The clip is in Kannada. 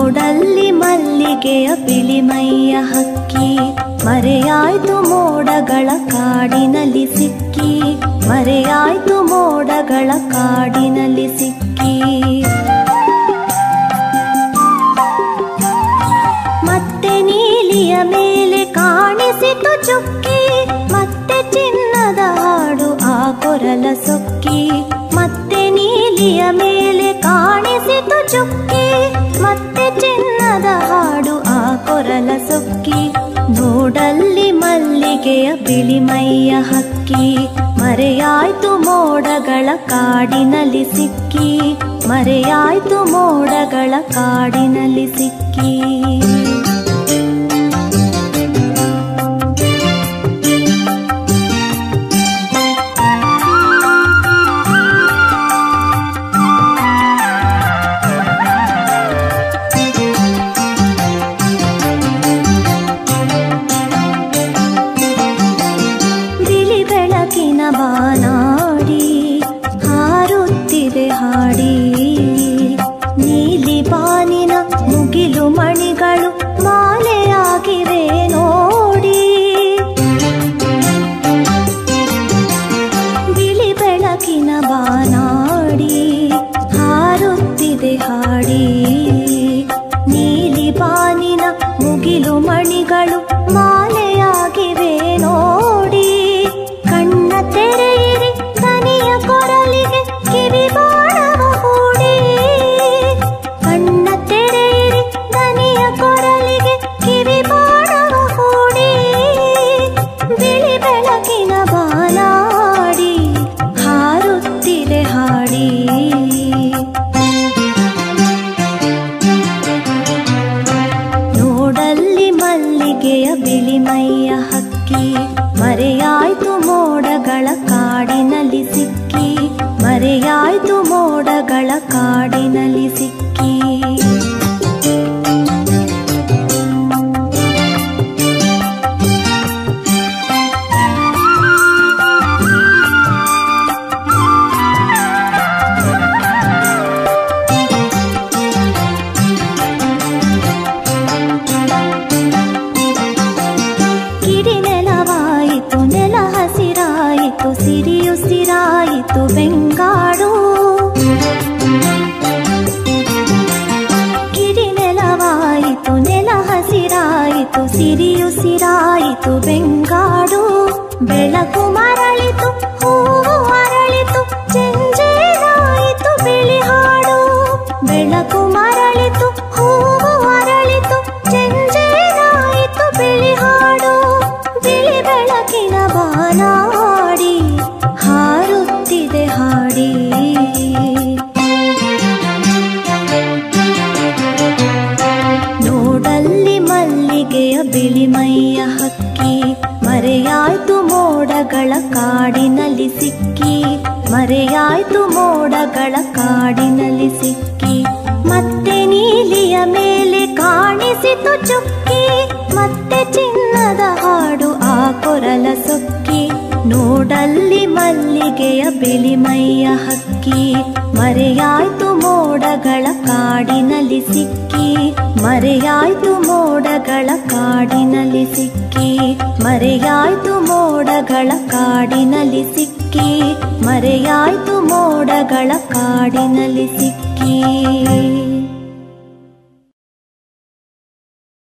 ನೋಡಲ್ಲಿ ಮಲ್ಲಿಗೆಯ ಬಿಳಿಮೈಯ ಹಕ್ಕಿ ಮರೆಯಾಯ್ತು ಮೋಡಗಳ ಕಾಡಿನಲ್ಲಿ ಸಿಕ್ಕಿ ಮರೆಯಾಯ್ತು ಮೋಡಗಳ ಕಾಡಿನಲ್ಲಿ ಸಿಕ್ಕಿ ಮತ್ತೆ ನೀಲಿಯ ಮೇಲೆ ಕಾಣಿಸಿತು ಚುಕ್ಕಿ ಮತ್ತೆ ಚಿನ್ನದ ಹಾಡು ಆ ಕೊರಲ ಸೊಕ್ಕಿ ಮತ್ತೆ ನೀಲಿಯ ಮೇಲೆ ಕಾಣಿಸಿತು ಚುಕ್ಕಿ ಮತ್ತೆ ಚಿನ್ನದ ಹಾಡು ಆ ಕೊರಲ ಸೊಕ್ಕಿ ನೋಡಲ್ಲಿ ಮಲ್ಲಿಗೆಯ ಬಿಳಿಮೈಯ ಹಕ್ಕಿ ಮರೆಯಾಯ್ತು ಮೋಡಗಳ ಕಾಡಿನಲ್ಲಿ ಸಿಕ್ಕಿ ಮರೆಯಾಯ್ತು ಮೋಡಗಳ ಕಾಡಿನಲ್ಲಿ ಸಿಕ್ಕಿ ಬಿಳಿ ಬೆಳಕಿನ ಬಾನಾಡಿ ಹಾರುತ್ತಿದೆ ಹಾಡಿ ನೀಲಿ ಬಾನಿನ ಮುಗಿಲು ಮಣಿಗಳು ಮಾಲೆಯಾಗಿವೆ ನೋಡಿ ಬಿಳಿ ಬೆಳಕಿನ ಬಾನಾಡಿ ಹಾರುತ್ತಿದೆ ಹಾಡಿ ನೀಲಿ ಬಾನಿನ ಮುಗಿಲು ಮಣಿಗಳು ಮಾಲೆಯಾಗಿವೆ ನೋಡಿ ಕಣ್ಣ ತೆರೆಯಿರಿ ದನಿಯ ಕೊರಲಿಗೆ ಕಿವಿ ಬಾಣವ ಹೂಡಿ ಕಣ್ಣ ತೆರೆಯಿರಿ ದನಿಯ ಕೊರಲಿಗೆ ಕಿವಿ ಬಾಣವ ಹೂಡಿ ಬಿಳಿ ಬೆಳಕಿನ ಬಾನಾಡಿ ಹಾರುತ್ತಿದೆ ಹಾಡಿ ನೋಡಲ್ಲಿ ಮಲ್ಲಿಗೆಯ ಬಿಳಿಮೈಯ ಹಕ್ಕಿ ಮರೆಯಾಯ್ತು ಮೋಡಗಳ ಕಾಡಿನಲ್ಲಿ ಸಿಕ್ಕಿ ಮರೆಯಾಯ್ತು ಮೋಡಗಳ ಕಾಡಿನಲ್ಲಿ ಸಿಕ್ಕಿ ಕಿಡಿ ನೆಲವಾಯಿತು ನೆಲ ಹಸಿರಾಯಿತು ಸಿರಿಯುಸಿರಾಯಿತು ಬೆಂಗಾಡು ಕಿಡಿ ನೆಲವಾಯಿತು ನೆಲ ಹಸಿರಾಯಿತು ಸಿರಿಯುಸಿರಾಯಿತು ಬೆಂಗಾಡು ಬೆಳಕು ಮರಳಿತು ಹೂವು ಅರಳಿತು ಚೆಂಜೇನಾಯಿತು ಬಿಳಿ ಹಾಡು ಬೆಳಕು ಮರಳಿತು ಹೂವು ಅರಳಿತು ಚೆಂಜೇನಾಯಿತು ಬಿಳಿ ಹಾಡು ಬಿಳಿ ಬೆಳಕಿನ ಬಾನಾಡಿ ಹಾರುತ್ತಿದೆ ಹಾಡಿ ನೋಡಲ್ಲಿ ಮಲ್ಲಿಗೆಯ ಬಿಳಿಮೈಯ ಹಕ್ಕಿ ಮರೆಯಾಯ್ತು ಮೋಡಗಳ ಕಾಡಿನಲ್ಲಿ ಸಿಕ್ಕಿ ಮರೆಯಾಯ್ತು ಮೋಡಗಳ ಕಾಡಿನಲ್ಲಿ ಸಿಕ್ಕಿ ಮತ್ತೆ ನೀಲಿಯ ಮೇಲೆ ಕಾಣಿಸಿತು ಚುಕ್ಕಿ ಮತ್ತೆ ಚಿನ್ನದ ಹಾಡು ಆ ಕೊರಲ ಸೊಕ್ಕಿ ನೋಡಲ್ಲಿ ಮಲ್ಲಿಗೆಯ ಬಿಳಿಮೈಯ ಹಕ್ಕಿ ಮರೆಯಾಯ್ತು ಮೋಡಗಳ ಕಾಡಿನಲ್ಲಿ ಸಿಕ್ಕಿ ಮರೆಯಾಯ್ತು ಮೋಡಗಳ ಕಾಡಿನಲ್ಲಿ ಸಿಕ್ಕಿ ಮರೆಯಾಯ್ತು ಮೋಡಗಳ ಕಾಡಿನಲ್ಲಿ ಸಿಕ್ಕಿ ಮರೆಯಾಯ್ತು ಮೋಡಗಳ ಕಾಡಿನಲ್ಲಿ ಸಿಕ್ಕಿ